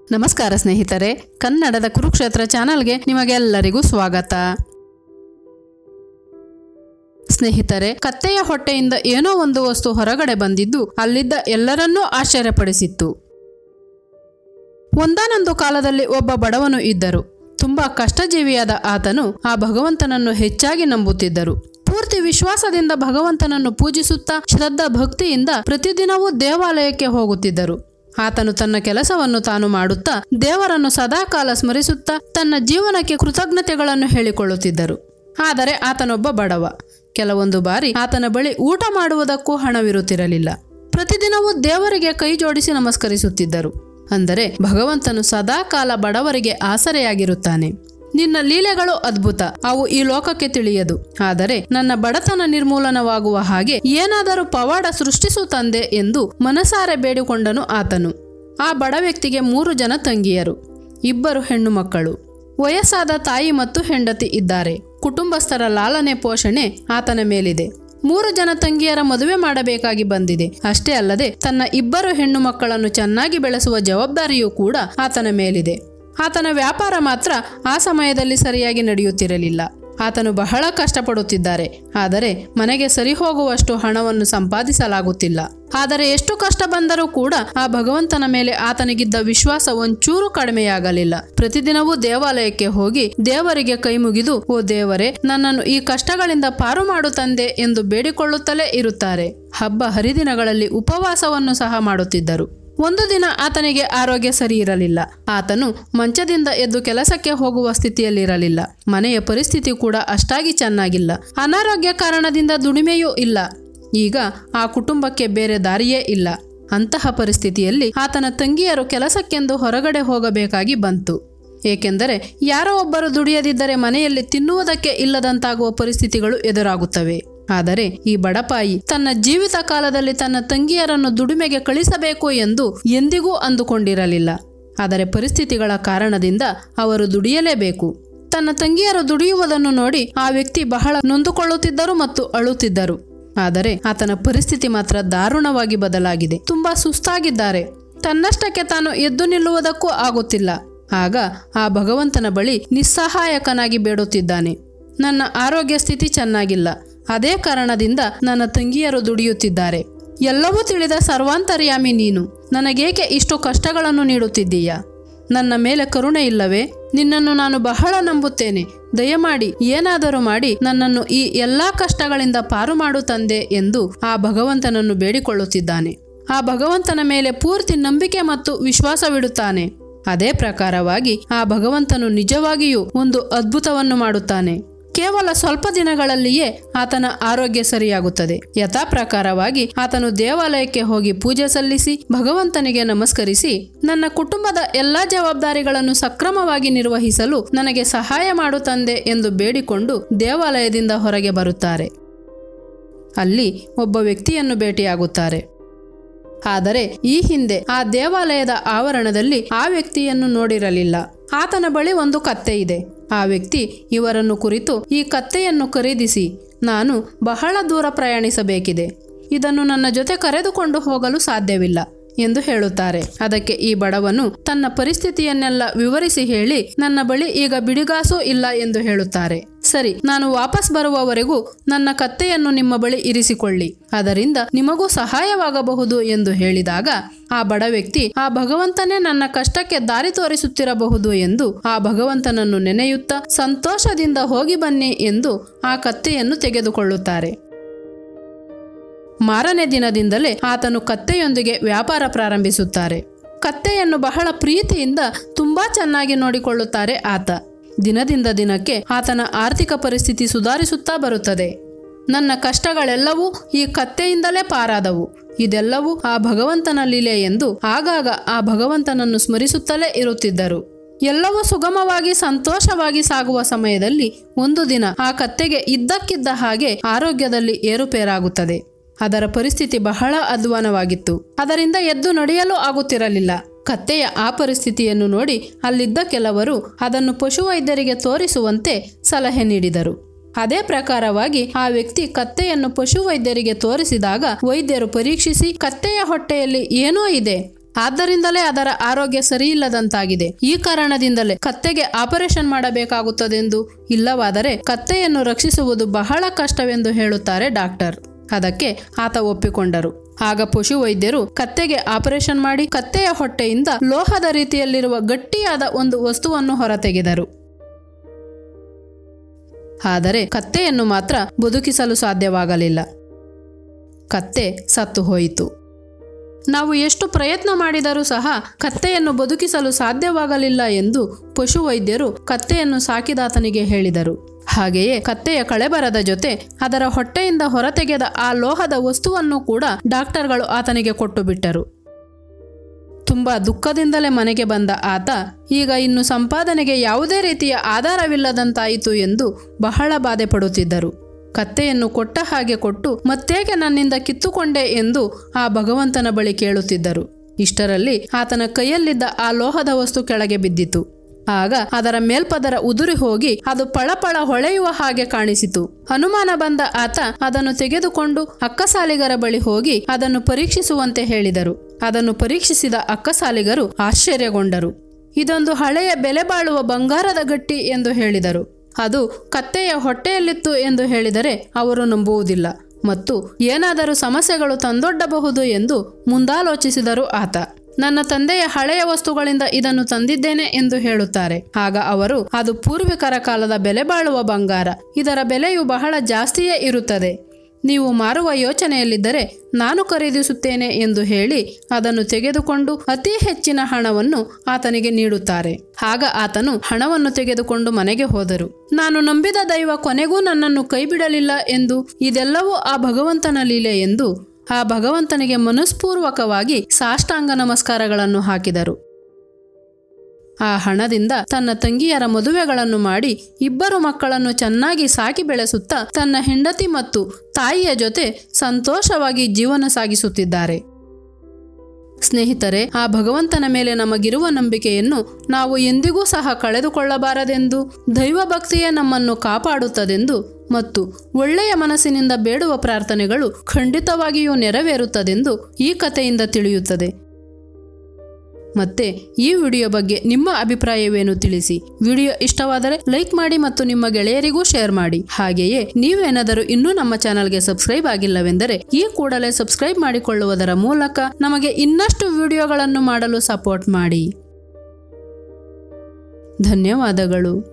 ನಮಸ್ಕಾರ ಸ್ನೇಹಿತರೆ ಕನ್ನಡದ ಕುರುಕ್ಷೇತ್ರ ಚಾನಲ್ಗೆ ನಿಮಗೆಲ್ಲರಿಗೂ ಸ್ವಾಗತ ಸ್ನೇಹಿತರೆ ಕತ್ತೆಯ ಹೊಟ್ಟೆಯಿಂದ ಏನೋ ಒಂದು ವಸ್ತು ಹೊರಗಡೆ ಬಂದಿದ್ದು ಅಲ್ಲಿದ್ದ ಎಲ್ಲರನ್ನೂ ಆಶ್ಚರ್ಯಪಡಿಸಿತ್ತು ಒಂದಾನೊಂದು ಕಾಲದಲ್ಲಿ ಒಬ್ಬ ಬಡವನು ಇದ್ದರು ತುಂಬಾ ಕಷ್ಟಜೀವಿಯಾದ ಆತನು ಆ ಭಗವಂತನನ್ನು ಹೆಚ್ಚಾಗಿ ನಂಬುತ್ತಿದ್ದರು ಪೂರ್ತಿ ವಿಶ್ವಾಸದಿಂದ ಭಗವಂತನನ್ನು ಪೂಜಿಸುತ್ತಾ ಶ್ರದ್ಧಾ ಭಕ್ತಿಯಿಂದ ಪ್ರತಿದಿನವೂ ದೇವಾಲಯಕ್ಕೆ ಹೋಗುತ್ತಿದ್ದರು ಆತನು ತನ್ನ ಕೆಲಸವನ್ನು ತಾನು ಮಾಡುತ್ತಾ ದೇವರನ್ನು ಸದಾಕಾಲ ಸ್ಮರಿಸುತ್ತಾ ತನ್ನ ಜೀವನಕ್ಕೆ ಕೃತಜ್ಞತೆಗಳನ್ನು ಹೇಳಿಕೊಳ್ಳುತ್ತಿದ್ದರು ಆದರೆ ಆತನೊಬ್ಬ ಬಡವ ಕೆಲವೊಂದು ಬಾರಿ ಆತನ ಬಳಿ ಊಟ ಮಾಡುವುದಕ್ಕೂ ಹಣವಿರುತ್ತಿರಲಿಲ್ಲ ಪ್ರತಿದಿನವೂ ದೇವರಿಗೆ ಕೈ ಜೋಡಿಸಿ ನಮಸ್ಕರಿಸುತ್ತಿದ್ದರು ಅಂದರೆ ಭಗವಂತನು ಸದಾಕಾಲ ಬಡವರಿಗೆ ಆಸರೆಯಾಗಿರುತ್ತಾನೆ ನಿನ್ನ ಲೀಲೆಗಳು ಅದ್ಭುತ ಅವು ಈ ಲೋಕಕ್ಕೆ ತಿಳಿಯದು ಆದರೆ ನನ್ನ ಬಡತನ ನಿರ್ಮೂಲನವಾಗುವ ಹಾಗೆ ಏನಾದರೂ ಪವಾಡ ಸೃಷ್ಟಿಸು ತಂದೆ ಎಂದು ಮನಸಾರೆ ಬೇಡಿಕೊಂಡನು ಆತನು ಆ ಬಡ ವ್ಯಕ್ತಿಗೆ ಮೂರು ಜನ ತಂಗಿಯರು ಇಬ್ಬರು ಹೆಣ್ಣು ಮಕ್ಕಳು ವಯಸ್ಸಾದ ತಾಯಿ ಮತ್ತು ಹೆಂಡತಿ ಇದ್ದಾರೆ ಕುಟುಂಬಸ್ಥರ ಲಾಲನೆ ಪೋಷಣೆ ಆತನ ಮೇಲಿದೆ ಮೂರು ಜನ ತಂಗಿಯರ ಮದುವೆ ಮಾಡಬೇಕಾಗಿ ಬಂದಿದೆ ಅಷ್ಟೇ ಅಲ್ಲದೆ ತನ್ನ ಇಬ್ಬರು ಹೆಣ್ಣು ಮಕ್ಕಳನ್ನು ಚೆನ್ನಾಗಿ ಬೆಳೆಸುವ ಜವಾಬ್ದಾರಿಯೂ ಕೂಡ ಆತನ ಮೇಲಿದೆ ಆತನ ವ್ಯಾಪಾರ ಮಾತ್ರ ಆ ಸಮಯದಲ್ಲಿ ಸರಿಯಾಗಿ ನಡೆಯುತ್ತಿರಲಿಲ್ಲ ಆತನು ಬಹಳ ಕಷ್ಟಪಡುತ್ತಿದ್ದಾರೆ ಆದರೆ ಮನೆಗೆ ಸರಿ ಹೋಗುವಷ್ಟು ಹಣವನ್ನು ಸಂಪಾದಿಸಲಾಗುತ್ತಿಲ್ಲ ಆದರೆ ಎಷ್ಟು ಕಷ್ಟ ಬಂದರೂ ಕೂಡ ಆ ಭಗವಂತನ ಮೇಲೆ ಆತನಿಗಿದ್ದ ವಿಶ್ವಾಸ ಒಂಚೂರು ಕಡಿಮೆಯಾಗಲಿಲ್ಲ ಪ್ರತಿದಿನವೂ ದೇವಾಲಯಕ್ಕೆ ಹೋಗಿ ದೇವರಿಗೆ ಕೈ ಮುಗಿದು ಓ ದೇವರೇ ನನ್ನನ್ನು ಈ ಕಷ್ಟಗಳಿಂದ ಪಾರು ಮಾಡು ತಂದೆ ಎಂದು ಬೇಡಿಕೊಳ್ಳುತ್ತಲೇ ಇರುತ್ತಾರೆ ಹಬ್ಬ ಹರಿದಿನಗಳಲ್ಲಿ ಉಪವಾಸವನ್ನು ಸಹ ಮಾಡುತ್ತಿದ್ದರು ಒಂದು ದಿನ ಆತನಿಗೆ ಆರೋಗ್ಯ ಸರಿ ಇರಲಿಲ್ಲ ಆತನು ಮಂಚದಿಂದ ಎದ್ದು ಕೆಲಸಕ್ಕೆ ಹೋಗುವ ಸ್ಥಿತಿಯಲ್ಲಿರಲಿಲ್ಲ ಮನೆಯ ಪರಿಸ್ಥಿತಿ ಕೂಡ ಅಷ್ಟಾಗಿ ಚೆನ್ನಾಗಿಲ್ಲ ಅನಾರೋಗ್ಯ ಕಾರಣದಿಂದ ದುಡಿಮೆಯೂ ಇಲ್ಲ ಈಗ ಆ ಕುಟುಂಬಕ್ಕೆ ಬೇರೆ ದಾರಿಯೇ ಇಲ್ಲ ಅಂತಹ ಪರಿಸ್ಥಿತಿಯಲ್ಲಿ ಆತನ ತಂಗಿಯರು ಕೆಲಸಕ್ಕೆಂದು ಹೊರಗಡೆ ಹೋಗಬೇಕಾಗಿ ಬಂತು ಏಕೆಂದರೆ ಯಾರೋ ಒಬ್ಬರು ದುಡಿಯದಿದ್ದರೆ ಮನೆಯಲ್ಲಿ ತಿನ್ನುವುದಕ್ಕೆ ಇಲ್ಲದಂತಾಗುವ ಪರಿಸ್ಥಿತಿಗಳು ಎದುರಾಗುತ್ತವೆ ಆದರೆ ಈ ಬಡಪಾಯಿ ತನ್ನ ಜೀವಿತ ಕಾಲದಲ್ಲಿ ತನ್ನ ತಂಗಿಯರನ್ನು ದುಡಿಮೆಗೆ ಕಳಿಸಬೇಕು ಎಂದು ಎಂದಿಗೂ ಅಂದುಕೊಂಡಿರಲಿಲ್ಲ ಆದರೆ ಪರಿಸ್ಥಿತಿಗಳ ಕಾರಣದಿಂದ ಅವರು ದುಡಿಯಲೇಬೇಕು ತನ್ನ ತಂಗಿಯರು ದುಡಿಯುವುದನ್ನು ನೋಡಿ ಆ ವ್ಯಕ್ತಿ ಬಹಳ ನೊಂದುಕೊಳ್ಳುತ್ತಿದ್ದರು ಮತ್ತು ಅಳುತ್ತಿದ್ದರು ಆದರೆ ಆತನ ಪರಿಸ್ಥಿತಿ ಮಾತ್ರ ದಾರುಣವಾಗಿ ಬದಲಾಗಿದೆ ತುಂಬಾ ಸುಸ್ತಾಗಿದ್ದಾರೆ ತನ್ನಷ್ಟಕ್ಕೆ ತಾನು ಎದ್ದು ನಿಲ್ಲುವುದಕ್ಕೂ ಆಗುತ್ತಿಲ್ಲ ಆಗ ಆ ಭಗವಂತನ ಬಳಿ ನಿಸ್ಸಹಾಯಕನಾಗಿ ಬೇಡುತ್ತಿದ್ದಾನೆ ನನ್ನ ಆರೋಗ್ಯ ಸ್ಥಿತಿ ಚೆನ್ನಾಗಿಲ್ಲ ಅದೇ ಕಾರಣದಿಂದ ನನ್ನ ತಂಗಿಯರು ದುಡಿಯುತ್ತಿದ್ದಾರೆ ಎಲ್ಲವೂ ತಿಳಿದ ಸರ್ವಾಂತರ್ಯಾಮಿ ನೀನು ನನಗೇಕೆ ಇಷ್ಟು ಕಷ್ಟಗಳನ್ನು ನೀಡುತ್ತಿದ್ದೀಯಾ ನನ್ನ ಮೇಲೆ ಕರುಣೆ ಇಲ್ಲವೇ ನಿನ್ನನ್ನು ನಾನು ಬಹಳ ನಂಬುತ್ತೇನೆ ದಯಮಾಡಿ ಏನಾದರೂ ಮಾಡಿ ನನ್ನನ್ನು ಈ ಎಲ್ಲಾ ಕಷ್ಟಗಳಿಂದ ಪಾರು ಮಾಡು ತಂದೆ ಎಂದು ಆ ಭಗವಂತನನ್ನು ಬೇಡಿಕೊಳ್ಳುತ್ತಿದ್ದಾನೆ ಆ ಭಗವಂತನ ಮೇಲೆ ಪೂರ್ತಿ ನಂಬಿಕೆ ಮತ್ತು ವಿಶ್ವಾಸವಿಡುತ್ತಾನೆ ಅದೇ ಪ್ರಕಾರವಾಗಿ ಆ ಭಗವಂತನು ನಿಜವಾಗಿಯೂ ಒಂದು ಅದ್ಭುತವನ್ನು ಮಾಡುತ್ತಾನೆ ಕೇವಲ ಸ್ವಲ್ಪ ದಿನಗಳಲ್ಲಿಯೇ ಆತನ ಆರೋಗ್ಯ ಸರಿಯಾಗುತ್ತದೆ ಯಥಾ ಪ್ರಕಾರವಾಗಿ ಆತನು ದೇವಾಲಯಕ್ಕೆ ಹೋಗಿ ಪೂಜೆ ಸಲ್ಲಿಸಿ ಭಗವಂತನಿಗೆ ನಮಸ್ಕರಿಸಿ ನನ್ನ ಕುಟುಂಬದ ಎಲ್ಲಾ ಜವಾಬ್ದಾರಿಗಳನ್ನು ಸಕ್ರಮವಾಗಿ ನಿರ್ವಹಿಸಲು ನನಗೆ ಸಹಾಯ ಮಾಡು ತಂದೆ ಎಂದು ಬೇಡಿಕೊಂಡು ದೇವಾಲಯದಿಂದ ಹೊರಗೆ ಬರುತ್ತಾರೆ ಅಲ್ಲಿ ಒಬ್ಬ ವ್ಯಕ್ತಿಯನ್ನು ಭೇಟಿಯಾಗುತ್ತಾರೆ ಆದರೆ ಈ ಹಿಂದೆ ಆ ದೇವಾಲಯದ ಆವರಣದಲ್ಲಿ ಆ ವ್ಯಕ್ತಿಯನ್ನು ನೋಡಿರಲಿಲ್ಲ ಆತನ ಬಳಿ ಒಂದು ಕತ್ತೆ ಇದೆ ಆ ವ್ಯಕ್ತಿ ಇವರನ್ನು ಕುರಿತು ಈ ಕತ್ತೆಯನ್ನು ಖರೀದಿಸಿ ನಾನು ಬಹಳ ದೂರ ಪ್ರಯಾಣಿಸಬೇಕಿದೆ ಇದನ್ನು ನನ್ನ ಜೊತೆ ಕರೆದುಕೊಂಡು ಹೋಗಲು ಸಾಧ್ಯವಿಲ್ಲ ಎಂದು ಹೇಳುತ್ತಾರೆ ಅದಕ್ಕೆ ಈ ಬಡವನು ತನ್ನ ಪರಿಸ್ಥಿತಿಯನ್ನೆಲ್ಲ ವಿವರಿಸಿ ಹೇಳಿ ನನ್ನ ಬಳಿ ಈಗ ಬಿಡಿಗಾಸೂ ಇಲ್ಲ ಎಂದು ಹೇಳುತ್ತಾರೆ ಸರಿ ನಾನು ವಾಪಸ್ ಬರುವವರೆಗೂ ನನ್ನ ಕತ್ತೆಯನ್ನು ನಿಮ್ಮ ಬಳಿ ಇರಿಸಿಕೊಳ್ಳಿ ಅದರಿಂದ ನಿಮಗೂ ಸಹಾಯವಾಗಬಹುದು ಎಂದು ಹೇಳಿದಾಗ ಆ ಬಡ ವ್ಯಕ್ತಿ ಆ ಭಗವಂತನೇ ನನ್ನ ಕಷ್ಟಕ್ಕೆ ದಾರಿ ತೋರಿಸುತ್ತಿರಬಹುದು ಎಂದು ಆ ಭಗವಂತನನ್ನು ನೆನೆಯುತ್ತಾ ಸಂತೋಷದಿಂದ ಹೋಗಿ ಬನ್ನಿ ಎಂದು ಆ ಕತ್ತೆಯನ್ನು ತೆಗೆದುಕೊಳ್ಳುತ್ತಾರೆ ಮಾರನೇ ದಿನದಿಂದಲೇ ಆತನು ಕತ್ತೆಯೊಂದಿಗೆ ವ್ಯಾಪಾರ ಪ್ರಾರಂಭಿಸುತ್ತಾರೆ ಕತ್ತೆಯನ್ನು ಬಹಳ ಪ್ರೀತಿಯಿಂದ ತುಂಬಾ ಚೆನ್ನಾಗಿ ನೋಡಿಕೊಳ್ಳುತ್ತಾರೆ ಆತ ದಿನದಿಂದ ದಿನಕ್ಕೆ ಆತನ ಆರ್ಥಿಕ ಪರಿಸ್ಥಿತಿ ಸುಧಾರಿಸುತ್ತಾ ಬರುತ್ತದೆ ನನ್ನ ಕಷ್ಟಗಳೆಲ್ಲವೂ ಈ ಕತ್ತೆಯಿಂದಲೇ ಪಾರಾದವು ಇದೆಲ್ಲವೂ ಆ ಭಗವಂತನ ಲೀಲೆ ಎಂದು ಆಗಾಗ ಆ ಭಗವಂತನನ್ನು ಸ್ಮರಿಸುತ್ತಲೇ ಇರುತ್ತಿದ್ದರು ಎಲ್ಲವೂ ಸುಗಮವಾಗಿ ಸಂತೋಷವಾಗಿ ಸಾಗುವ ಸಮಯದಲ್ಲಿ ಒಂದು ದಿನ ಆ ಕತ್ತೆಗೆ ಇದ್ದಕ್ಕಿದ್ದ ಹಾಗೆ ಆರೋಗ್ಯದಲ್ಲಿ ಏರುಪೇರಾಗುತ್ತದೆ ಅದರ ಪರಿಸ್ಥಿತಿ ಬಹಳ ಅಧ್ವಾನವಾಗಿತ್ತು ಅದರಿಂದ ಎದ್ದು ನಡೆಯಲು ಆಗುತ್ತಿರಲಿಲ್ಲ ಕತ್ತೆಯ ಆ ಪರಿಸ್ಥಿತಿಯನ್ನು ನೋಡಿ ಅಲ್ಲಿದ್ದ ಕೆಲವರು ಅದನ್ನು ಪಶುವೈದ್ಯರಿಗೆ ತೋರಿಸುವಂತೆ ಸಲಹೆ ನೀಡಿದರು ಅದೇ ಪ್ರಕಾರವಾಗಿ ಆ ವ್ಯಕ್ತಿ ಕತ್ತೆಯನ್ನು ಪಶುವೈದ್ಯರಿಗೆ ತೋರಿಸಿದಾಗ ವೈದ್ಯರು ಪರೀಕ್ಷಿಸಿ ಕತ್ತೆಯ ಹೊಟ್ಟೆಯಲ್ಲಿ ಏನೋ ಇದೆ ಆದ್ದರಿಂದಲೇ ಅದರ ಆರೋಗ್ಯ ಸರಿಯಿಲ್ಲದಂತಾಗಿದೆ ಈ ಕಾರಣದಿಂದಲೇ ಕತ್ತೆಗೆ ಆಪರೇಷನ್ ಮಾಡಬೇಕಾಗುತ್ತದೆಂದು ಇಲ್ಲವಾದರೆ ಕತ್ತೆಯನ್ನು ರಕ್ಷಿಸುವುದು ಬಹಳ ಕಷ್ಟವೆಂದು ಹೇಳುತ್ತಾರೆ ಡಾಕ್ಟರ್ ಅದಕ್ಕೆ ಆತ ಒಪ್ಪಿಕೊಂಡರು ಆಗ ಪಶು ವೈದ್ಯರು ಕತ್ತೆಗೆ ಆಪರೇಷನ್ ಮಾಡಿ ಕತ್ತೆಯ ಹೊಟ್ಟೆಯಿಂದ ಲೋಹದ ರೀತಿಯಲ್ಲಿರುವ ಗಟ್ಟಿಯಾದ ಒಂದು ವಸ್ತುವನ್ನು ಹೊರತೆಗೆದರು ಆದರೆ ಕತ್ತೆಯನ್ನು ಮಾತ್ರ ಬದುಕಿಸಲು ಸಾಧ್ಯವಾಗಲಿಲ್ಲ ಕತ್ತೆ ಸತ್ತು ಹೋಯಿತು ನಾವು ಎಷ್ಟು ಪ್ರಯತ್ನ ಮಾಡಿದರೂ ಸಹ ಕತ್ತೆಯನ್ನು ಬದುಕಿಸಲು ಸಾಧ್ಯವಾಗಲಿಲ್ಲ ಎಂದು ಪಶುವೈದ್ಯರು ಕತ್ತೆಯನ್ನು ಸಾಕಿದಾತನಿಗೆ ಹೇಳಿದರು ಹಾಗೆಯೇ ಕತ್ತೆಯ ಕಳೆಬರದ ಜೊತೆ ಅದರ ಹೊಟ್ಟೆಯಿಂದ ಹೊರತೆಗೆದ ಆ ಲೋಹದ ವಸ್ತುವನ್ನು ಕೂಡ ಡಾಕ್ಟರ್ಗಳು ಆತನಿಗೆ ಕೊಟ್ಟು ಬಿಟ್ಟರು ತುಂಬಾ ದುಃಖದಿಂದಲೇ ಮನೆಗೆ ಬಂದ ಆತ ಈಗ ಇನ್ನು ಸಂಪಾದನೆಗೆ ಯಾವುದೇ ರೀತಿಯ ಆಧಾರವಿಲ್ಲದಂತಾಯಿತು ಎಂದು ಬಹಳ ಬಾಧೆ ಪಡುತ್ತಿದ್ದರು ಕತ್ತೆಯನ್ನು ಕೊಟ್ಟ ಹಾಗೆ ಕೊಟ್ಟು ಮತ್ತೇಕೆ ನನ್ನಿಂದ ಕಿತ್ತುಕೊಂಡೆ ಎಂದು ಆ ಭಗವಂತನ ಬಳಿ ಕೇಳುತ್ತಿದ್ದರು ಇಷ್ಟರಲ್ಲಿ ಆತನ ಕೈಯಲ್ಲಿದ್ದ ಆ ಲೋಹದ ವಸ್ತು ಕೆಳಗೆ ಬಿದ್ದಿತು ಆಗ ಅದರ ಮೇಲ್ಪದರ ಉದುರಿ ಹೋಗಿ ಅದು ಪಳಪಳ ಹೊಳೆಯುವ ಹಾಗೆ ಕಾಣಿಸಿತು ಅನುಮಾನ ಬಂದ ಆತ ಅದನ್ನು ತೆಗೆದುಕೊಂಡು ಅಕ್ಕಸಾಲಿಗರ ಬಳಿ ಹೋಗಿ ಅದನ್ನು ಪರೀಕ್ಷಿಸುವಂತೆ ಹೇಳಿದರು ಅದನ್ನು ಪರೀಕ್ಷಿಸಿದ ಅಕ್ಕಸಾಲಿಗರು ಆಶ್ಚರ್ಯಗೊಂಡರು ಇದೊಂದು ಹಳೆಯ ಬೆಲೆ ಬಾಳುವ ಬಂಗಾರದ ಗಟ್ಟಿ ಎಂದು ಹೇಳಿದರು ಅದು ಕತ್ತೆಯ ಹೊಟ್ಟೆಯಲ್ಲಿತ್ತು ಎಂದು ಹೇಳಿದರೆ ಅವರು ನಂಬುವುದಿಲ್ಲ ಮತ್ತು ಏನಾದರೂ ಸಮಸ್ಯೆಗಳು ತಂದೊಡ್ಡಬಹುದು ಎಂದು ಮುಂದಾಲೋಚಿಸಿದರು ಆತ ನನ್ನ ತಂದೆಯ ಹಳೆಯ ವಸ್ತುಗಳಿಂದ ಇದನ್ನು ತಂದಿದ್ದೇನೆ ಎಂದು ಹೇಳುತ್ತಾರೆ ಆಗ ಅವರು ಅದು ಪೂರ್ವಿಕರ ಕಾಲದ ಬೆಲೆ ಬಾಳುವ ಬಂಗಾರ ಇದರ ಬೆಲೆಯು ಬಹಳ ಜಾಸ್ತಿಯೇ ಇರುತ್ತದೆ ನೀವು ಮಾರುವ ಯೋಚನೆಯಲ್ಲಿದ್ದರೆ ನಾನು ಖರೀದಿಸುತ್ತೇನೆ ಎಂದು ಹೇಳಿ ಅದನ್ನು ತೆಗೆದುಕೊಂಡು ಅತಿ ಹೆಚ್ಚಿನ ಹಣವನ್ನು ಆತನಿಗೆ ನೀಡುತ್ತಾರೆ ಆಗ ಆತನು ಹಣವನ್ನು ತೆಗೆದುಕೊಂಡು ಮನೆಗೆ ಹೋದರು ನಾನು ನಂಬಿದ ದೈವ ಕೊನೆಗೂ ನನ್ನನ್ನು ಕೈಬಿಡಲಿಲ್ಲ ಎಂದು ಇದೆಲ್ಲವೂ ಆ ಭಗವಂತನ ಲೀಲೆ ಎಂದು ಆ ಭಗವಂತನಿಗೆ ಮನಸ್ಪೂರ್ವಕವಾಗಿ ಸಾಷ್ಟಾಂಗ ನಮಸ್ಕಾರಗಳನ್ನು ಹಾಕಿದರು ಆ ಹಣದಿಂದ ತನ್ನ ತಂಗಿಯರ ಮದುವೆಗಳನ್ನು ಮಾಡಿ ಇಬ್ಬರು ಮಕ್ಕಳನ್ನು ಚೆನ್ನಾಗಿ ಸಾಕಿ ಬೆಳೆಸುತ್ತಾ ತನ್ನ ಹೆಂಡತಿ ಮತ್ತು ತಾಯಿಯ ಜೊತೆ ಸಂತೋಷವಾಗಿ ಜೀವನ ಸಾಗಿಸುತ್ತಿದ್ದಾರೆ ಸ್ನೇಹಿತರೆ ಆ ಭಗವಂತನ ಮೇಲೆ ನಮಗಿರುವ ನಂಬಿಕೆಯನ್ನು ನಾವು ಎಂದಿಗೂ ಸಹ ಕಳೆದುಕೊಳ್ಳಬಾರದೆಂದು ದೈವ ಭಕ್ತಿಯೇ ನಮ್ಮನ್ನು ಕಾಪಾಡುತ್ತದೆಂದು ಮತ್ತು ಒಳ್ಳೆಯ ಮನಸ್ಸಿನಿಂದ ಬೇಡುವ ಪ್ರಾರ್ಥನೆಗಳು ಖಂಡಿತವಾಗಿಯೂ ನೆರವೇರುತ್ತದೆಂದು ಈ ಕಥೆಯಿಂದ ತಿಳಿಯುತ್ತದೆ ಮತ್ತೆ ಈ ವಿಡಿಯೋ ಬಗ್ಗೆ ನಿಮ್ಮ ಅಭಿಪ್ರಾಯವೇನು ತಿಳಿಸಿ ವಿಡಿಯೋ ಇಷ್ಟವಾದರೆ ಲೈಕ್ ಮಾಡಿ ಮತ್ತು ನಿಮ್ಮ ಗೆಳೆಯರಿಗೂ ಶೇರ್ ಮಾಡಿ ಹಾಗೆಯೇ ನೀವೇನಾದರೂ ಇನ್ನೂ ನಮ್ಮ ಚಾನಲ್ಗೆ ಸಬ್ಸ್ಕ್ರೈಬ್ ಆಗಿಲ್ಲವೆಂದರೆ ಈ ಕೂಡಲೇ ಸಬ್ಸ್ಕ್ರೈಬ್ ಮಾಡಿಕೊಳ್ಳುವುದರ ಮೂಲಕ ನಮಗೆ ಇನ್ನಷ್ಟು ವಿಡಿಯೋಗಳನ್ನು ಮಾಡಲು ಸಪೋರ್ಟ್ ಮಾಡಿ ಧನ್ಯವಾದಗಳು